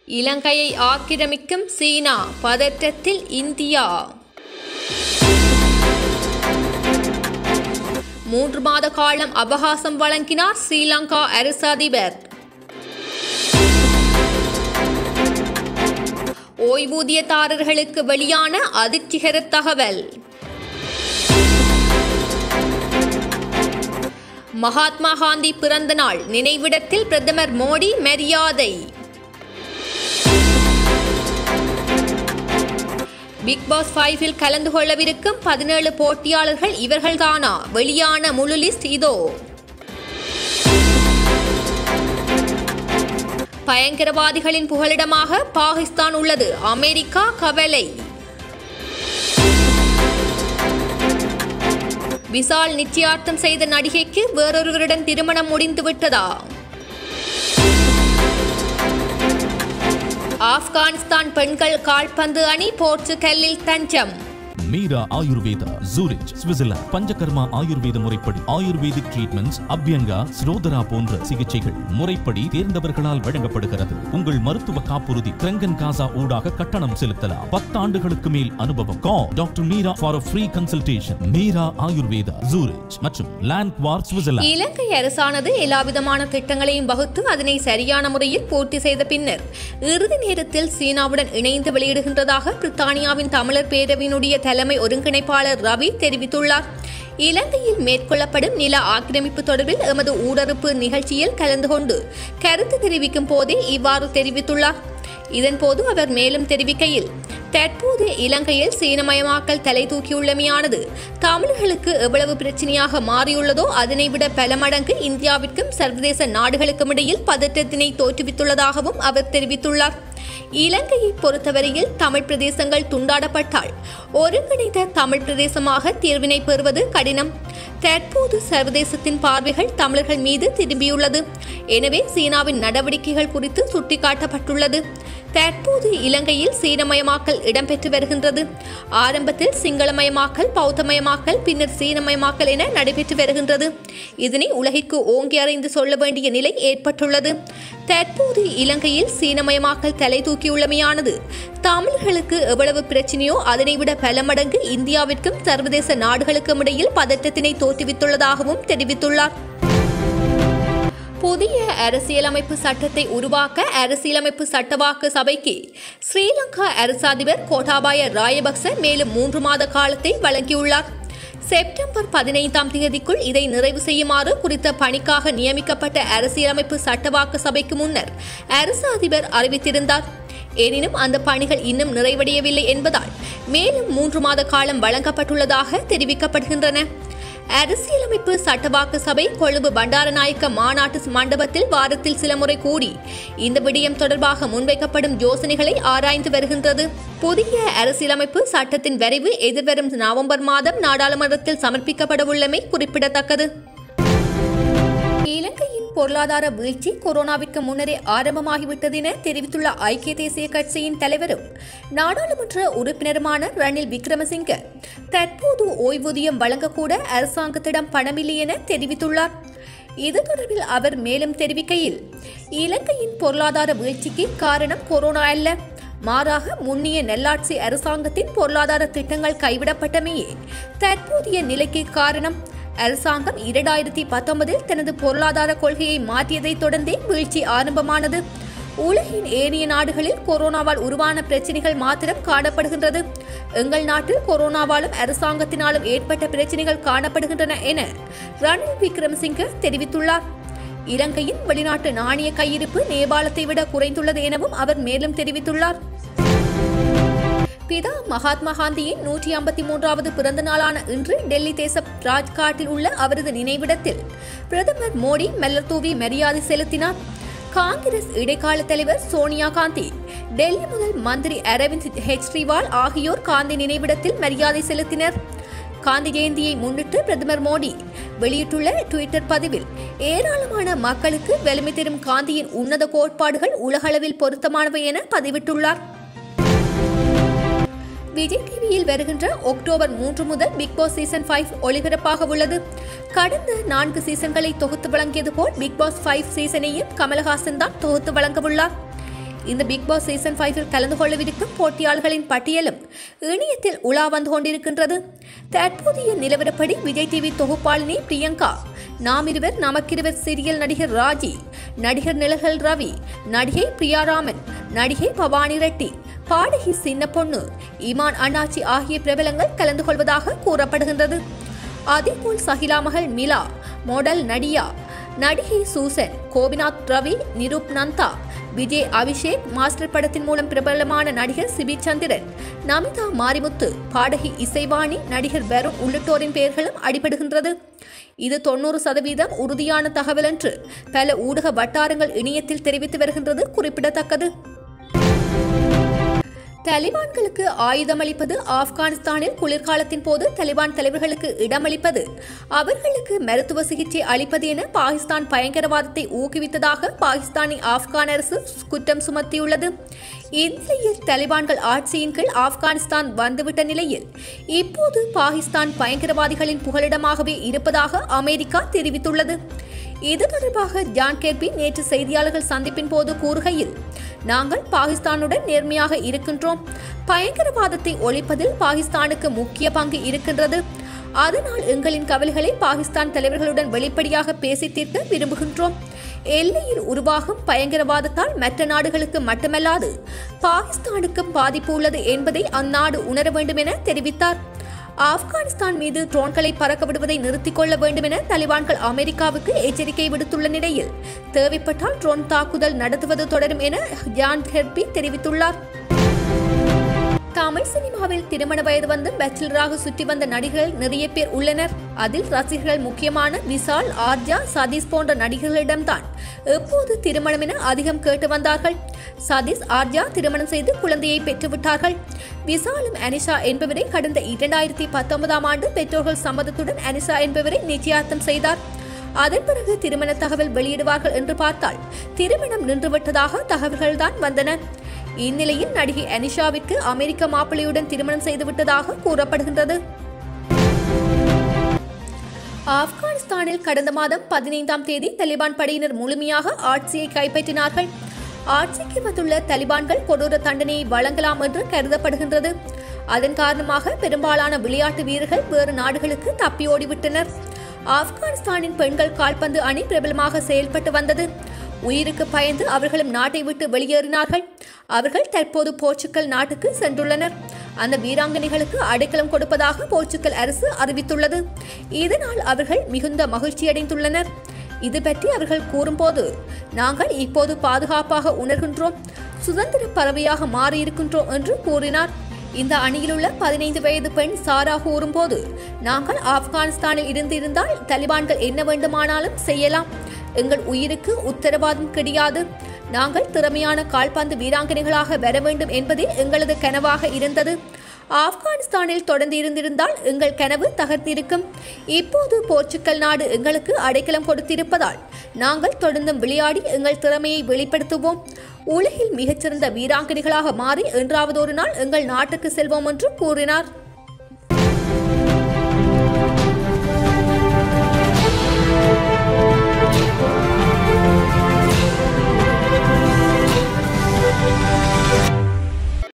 இலங்கையை ஆக்கிரமிக்கும் சீனா பதற்றத்தில் இந்தியா மூன்று மாத காலம் அவகாசம் வழங்கினார் ஸ்ரீலங்கா அரசு அதிபர் ஓய்வூதியதாரர்களுக்கு வெளியான அதிர்ச்சிகர தகவல் மகாத்மா காந்தி பிறந்த நாள் நினைவிடத்தில் பிரதமர் மோடி மரியாதை பிக் பாஸ் ஃபைவில் கலந்து கொள்ளவிருக்கும் பதினேழு போட்டியாளர்கள் இவர்கள்தானா வெளியான முழு லிஸ்ட் இதோ பயங்கரவாதிகளின் புகலிடமாக பாகிஸ்தான் உள்ளது அமெரிக்கா கவலை விசால் நிச்சயார்த்தம் செய்த நடிகைக்கு வேறொருவருடன் திருமணம் முடிந்து விட்டதா ஆப்கானிஸ்தான் பெண்கள் கால்பந்து அணி போர்ச்சுகல்லில் தஞ்சம் மீரா ஆயுர்வேதா ஜூரிச் சுவிட்சர்லாந்து பஞ்சகர்மா ஆயுர்வேத முறைப்படி ஆயுர்வேதிக் ட்ரீட்மெண்ட்ஸ் அபியங்கா ஸ்ரோதரா போன்ற சிகிச்சைகள் முறைப்படி தேர்ந்தவர்களால் வழங்கப்படுகிறது உங்கள் மருத்துவ காப்புறுதி கிரங்கன் காசா ஊடாக கட்டணம் செலுத்தலாம் பத்தாண்டுகளுக்கு மேல் அனுபவம் கா doctor Meera for free consultation Meera Ayurveda Zurich மற்றும் லேண்ட் வார் சுவிட்சர்லாந்து இலங்கை அரசானது எல்லாவிதமான திட்டங்களையும் வகுத்து அதனை சரியான முறையில் பூர்த்தி செய்த பின்னர் இறுதி நேரத்தில் சீனாவுடன் இணைந்து வெளியிடுகின்றதாக பிரித்தானியாவின் தமிழர் பேரவையினுடைய தலைமை ஒருங்கிணைப்பாளர் ரவி தெரிவித்துள்ளார் இலங்கையில் மேற்கொள்ளப்படும் நில ஆக்கிரமிப்பு தொடர்பில் எமது ஊடறுப்பு நிகழ்ச்சியில் கலந்து கொண்டு கருத்து தெரிவிக்கும் போதே இவ்வாறு தெரிவித்துள்ளார் இதன்போது அவர் மேலும் தெரிவிக்கையில் தற்போது இலங்கையில் சீனமயமாக்கல் தலை தூக்கியுள்ளமையானது தமிழர்களுக்கு எவ்வளவு பிரச்சனையாக மாறியுள்ளதோ அதனை விட பல மடங்கு இந்தியாவிற்கும் சர்வதேச நாடுகளுக்கும் இடையில் பதற்றத்தினை தோற்றுவித்துள்ளதாகவும் அவர் தெரிவித்துள்ளார் இலங்கையை பொறுத்தவரையில் தமிழ் பிரதேசங்கள் துண்டாடப்பட்டால் ஒருங்கிணைந்த தமிழ் பிரதேசமாக தீர்வினை பெறுவது கடினம் தற்போது சர்வதேசத்தின் பார்வைகள் தமிழர்கள் மீது திரும்பியுள்ளது எனவே சீனாவின் நடவடிக்கைகள் குறித்து சுட்டிக்காட்டப்பட்டுள்ளது தற்போது இலங்கையில் சீனமயமாக்கல் இடம்பெற்று வருகின்றது ஆரம்பத்தில் சிங்களமயமாக்கல் பௌத்தமயமாக்கல் பின்னர் சீனமயமாக்கல் என நடைபெற்று வருகின்றது இதனை உலகிற்கு ஓங்கி அறிந்து சொல்ல வேண்டிய நிலை ஏற்பட்டுள்ளது தற்போது இலங்கையில் சீனமயமாக்கல் தலை தூக்கியுள்ளமையானது தமிழர்களுக்கு எவ்வளவு பிரச்சனையோ அதனை விட பல மடங்கு இந்தியாவிற்கும் சர்வதேச நாடுகளுக்கும் இடையில் பதற்றத்தினை தோற்றுவித்துள்ளதாகவும் தெரிவித்துள்ளார் புதிய அரசியலமைப்பு சட்டத்தை உருவாக்க அரசியலமைப்பு சட்டவாக்கு சபைக்கு ஸ்ரீலங்கா அரசு அதிபர் கோட்டாபாய ராயபக்ச மேலும் மூன்று மாத காலத்தை வழங்கியுள்ளார் செப்டம்பர் பதினைந்தாம் தேதிக்குள் இதை நிறைவு செய்யுமாறு குறித்த பணிக்காக நியமிக்கப்பட்ட அரசியலமைப்பு சட்டவாக்கு சபைக்கு முன்னர் அரசு அதிபர் அறிவித்திருந்தார் எனினும் அந்த பணிகள் இன்னும் நிறைவடையவில்லை என்பதால் மேலும் மூன்று மாத காலம் வழங்கப்பட்டுள்ளதாக தெரிவிக்கப்படுகின்றன அரசியலமைப்பு சட்டவாக்கு சபை கொழும்பு பண்டாரநாயக்க மாநாட்டு மண்டபத்தில் வாரத்தில் சில முறை கூடி இந்த விடயம் தொடர்பாக முன்வைக்கப்படும் யோசனைகளை ஆராய்ந்து வருகின்றது புதிய அரசியலமைப்பு சட்டத்தின் வரைவு எதிர்வரும் நவம்பர் மாதம் நாடாளுமன்றத்தில் சமர்ப்பிக்கப்படவுள்ளமை குறிப்பிடத்தக்கது இலங்கையின் பொருளாதார வீழ்ச்சி கொரோனாவிற்கு முன்னரே ஆரம்பமாகிவிட்டது என தெரிவித்துள்ள ஐக்கிய தேசிய கட்சியின் தலைவரும் நாடாளுமன்ற உறுப்பினருமான ரணில் விக்ரமசிங்க தற்போது ஓய்வூதியம் வழங்கக்கூட அரசாங்கத்திடம் பணமில்லை என தெரிவித்துள்ளார் இது தொடர்பில் அவர் மேலும் தெரிவிக்கையில் இலங்கையின் பொருளாதார வீழ்ச்சிக்கு காரணம் கொரோனா அல்ல மாறாக முன்னிய நெல்லாட்சி அரசாங்கத்தின் பொருளாதார திட்டங்கள் கைவிடப்பட்டமையே தற்போதைய நிலைக்கு காரணம் அரசாங்கம் இரண்டாயிரத்தி பத்தொன்பதில் தனது பொருளாதார கொள்கையை மாற்றியதைத் தொடர்ந்தே வீழ்ச்சி ஆரம்பமானது உலகின் ஏனைய நாடுகளில் கொரோனாவால் உருவான பிரச்சனைகள் மாத்திரம் காணப்படுகின்றது எங்கள் நாட்டில் கொரோனாவாலும் அரசாங்கத்தினாலும் ஏற்பட்ட பிரச்சனைகள் காணப்படுகின்றன என ரணில் விக்ரமசிங்க தெரிவித்துள்ளார் இலங்கையின் வெளிநாட்டு நாணய கையிருப்பு நேபாளத்தை விட குறைந்துள்ளது எனவும் அவர் மேலும் தெரிவித்துள்ளார் பிதா மகாத்மா காந்தியின் நூற்றி ஐம்பத்தி மூன்றாவது பிறந்த நாளான இன்று டெல்லி தேச ராஜ்காட்டில் உள்ள அவரது நினைவிடத்தில் பிரதமர் மோடி மலர் தூவி மரியாதை செலுத்தினார் காங்கிரஸ் இடைக்கால தலைவர் சோனியா காந்தி டெல்லி முதல் மந்திரி அரவிந்த் கெஜ்ரிவால் ஆகியோர் காந்தி நினைவிடத்தில் மரியாதை செலுத்தினர் காந்தி ஜெயந்தியை முன்னிட்டு பிரதமர் மோடி வெளியிட்டுள்ள டுவிட்டர் பதிவில் ஏராளமான மக்களுக்கு வலிமை தரும் காந்தியின் உன்னத கோட்பாடுகள் உலகளவில் பொருத்தமானவை என பதிவிட்டுள்ளார் விஜய் டிவியில் வருகின்ற அக்டோபர் மூன்று முதல் பிக் பாஸ் சீசன் ஃபைவ் ஒளிபரப்பாக உள்ளது கடந்த நான்கு சீசன்களை தொகுத்து வழங்கியது போல் பிக் பாஸ் ஃபைவ் சீசனையும் கமலஹாசன் தான் தொகுத்து வழங்கவுள்ளார் இந்த பிக் பாஸ் சீசன் ஃபைவில் கலந்து கொள்ளவிருக்கும் போட்டியாளர்களின் பட்டியலும் இணையத்தில் உலா வந்து கொண்டிருக்கின்றது தற்போதைய நிலவரப்படி விஜய் டிவி தொகுப்பாளினி பிரியங்கா நாம் இருவர் நமக்கிருவர் சீரியல் நடிகர் ராஜி நடிகர் நிலகல் ரவி நடிகை பிரியாராமன் நடிகை பவானி ரெட்டி பாடகி சின்ன பொண்ணு இமான் அண்ணாச்சி ஆகிய பிரபலங்கள் கலந்து கொள்வதாக கூறப்படுகின்றது அதேபோல் சஹிலா மகள் மிலா மாடல் நடியா நடிகை சூசன் கோபிநாத் ரவி நிரூப் நந்தா விஜய் அபிஷேக் மாஸ்டர் படத்தின் மூலம் பிரபலமான நடிகர் சிபி சந்திரன் நமிதா மாரிமுத்து பாடகி இசைவாணி நடிகர் வருண் உள்ளிட்டோரின் பெயர்களும் அடிபடுகின்றது இது தொண்ணூறு சதவீதம் உறுதியான தகவல் என்று பல ஊடக வட்டாரங்கள் இணையத்தில் தெரிவித்து வருகின்றது குறிப்பிடத்தக்கது தலிபான்களுக்கு ஆயுதமளிப்பது ஆப்கானிஸ்தானில் குளிர்காலத்தின் போது தலிபான் தலைவர்களுக்கு இடமளிப்பது அவர்களுக்கு மருத்துவ சிகிச்சை அளிப்பது என பாகிஸ்தான் பயங்கரவாதத்தை ஊக்குவித்ததாக பாகிஸ்தானி ஆப்கான் அரசு குற்றம் சுமத்தியுள்ளது இந்நிலையில் தலிபான்கள் ஆட்சியின் கீழ் ஆப்கானிஸ்தான் வந்துவிட்ட நிலையில் இப்போது பாகிஸ்தான் பயங்கரவாதிகளின் புகலிடமாகவே இருப்பதாக அமெரிக்கா தெரிவித்துள்ளது இது தொடர்பாக ஜான் கேர்பி நேற்று செய்தியாளர்கள் சந்திப்பின் போது கூறுகையில் நாங்கள் பாகிஸ்தானுடன் நேர்மையாக இருக்கின்றோம் பயங்கரவாதத்தை ஒழிப்பதில் பாகிஸ்தானுக்கு முக்கிய பங்கு இருக்கின்றது அதனால் எங்களின் கவலைகளை பாகிஸ்தான் தலைவர்களுடன் வெளிப்படையாக பேசி தீர்க்க விரும்புகின்றோம் எல்லையில் உருவாகும் பயங்கரவாதத்தால் மற்ற நாடுகளுக்கு மட்டுமல்லாது பாகிஸ்தானுக்கும் பாதிப்பு உள்ளது என்பதை அந்நாடு உணர வேண்டும் என தெரிவித்தார் ஆப்கானிஸ்தான் மீது ட்ரோன்களை பறக்க விடுவதை நிறுத்திக் கொள்ள வேண்டும் என தலிபான்கள் அமெரிக்காவுக்கு எச்சரிக்கை விடுத்துள்ள நிலையில் தேவைப்பட்டால் ட்ரோன் தாக்குதல் நடத்துவது தொடரும் என ஜான் ஹெர்பி தெரிவித்துள்ளார் தமிழ் சினிமாவில் திருமண வயது வந்து பேச்சுலராக சுற்றி வந்த நடிகர்கள் நிறைய பேர் உள்ளனர் அதில் ரசிகர்கள் முக்கியமான விசால் ஆர்ஜா சதீஷ் போன்ற நடிகர்களிடம்தான் எப்போது திருமணம் என அதிகம் கேட்டு வந்தார்கள் சதீஷ் ஆர்ஜா திருமணம் செய்து குழந்தையை பெற்றுவிட்டார்கள் விசாலும் அனிஷா என்பவரை கடந்த இரண்டாயிரத்தி பத்தொன்பதாம் ஆண்டு பெற்றோர்கள் சம்மதத்துடன் அனிஷா என்பவரை நிச்சயார்த்தம் செய்தார் அதன் பிறகு திருமண தகவல் வெளியிடுவார்கள் என்று பார்த்தால் திருமணம் நின்றுவிட்டதாக தகவல்கள்தான் வந்தன இந்நிலையில் நடிகை அனிஷாவிற்கு அமெரிக்க மாப்பிள்ளையுடன் திருமணம் செய்துவிட்டதாக கூறப்படுகின்றது ஆப்கானிஸ்தானில் கடந்த மாதம் பதினைந்தாம் தேதி தலிபான் படையினர் முழுமையாக ஆட்சியை கைப்பற்றினார்கள் ஆட்சிக்கு வந்துள்ள தலிபான்கள் கொடூர தண்டனையை வழங்கலாம் என்று கருதப்படுகின்றது அதன் காரணமாக பெரும்பாலான விளையாட்டு வீரர்கள் வேறு நாடுகளுக்கு தப்பி ஓடிவிட்டனர் ஆப்கானிஸ்தானின் பெண்கள் கால்பந்து அணி பிரபலமாக செயல்பட்டு வந்தது உயிருக்கு பயந்து அவர்களும் நாட்டை விட்டு வெளியேறினார்கள் அவர்கள் தற்போது போர்ச்சுக்கல் நாட்டுக்கு சென்றுள்ளனர் அந்த வீராங்கனைகளுக்கு அடைக்கலம் கொடுப்பதாக போர்ச்சுக்கல் அரசு அறிவித்துள்ளது இதனால் அவர்கள் மிகுந்த மகிழ்ச்சியடைந்துள்ளனர் இது பற்றி அவர்கள் கூறும்போது நாங்கள் இப்போது பாதுகாப்பாக உணர்கின்றோம் சுதந்திர பறவையாக மாறியிருக்கின்றோம் என்று கூறினார் இந்த அணியில் உள்ள பதினைந்து வயது பெண் சாரா கூறும்போது நாங்கள் ஆப்கானிஸ்தானில் இருந்திருந்தால் தலிபான்கள் என்ன வேண்டுமானாலும் செய்யலாம் எங்கள் உயிருக்கு உத்தரவாதம் கிடையாது நாங்கள் திறமையான கால்பந்து வீராங்கனைகளாக வர வேண்டும் என்பதே எங்களது கனவாக இருந்தது ஆப்கானிஸ்தானில் தொடர்ந்து இருந்திருந்தால் எங்கள் கனவு தகர்த்திருக்கும் இப்போது போர்ச்சுக்கல் நாடு எங்களுக்கு அடைக்கலம் கொடுத்திருப்பதால் நாங்கள் தொடர்ந்தும் விளையாடி எங்கள் திறமையை வெளிப்படுத்துவோம் உலகில் மிகச்சிறந்த வீராங்கனைகளாக மாறி என்றாவது ஒரு நாள் எங்கள் நாட்டுக்கு செல்வோம் என்று கூறினார்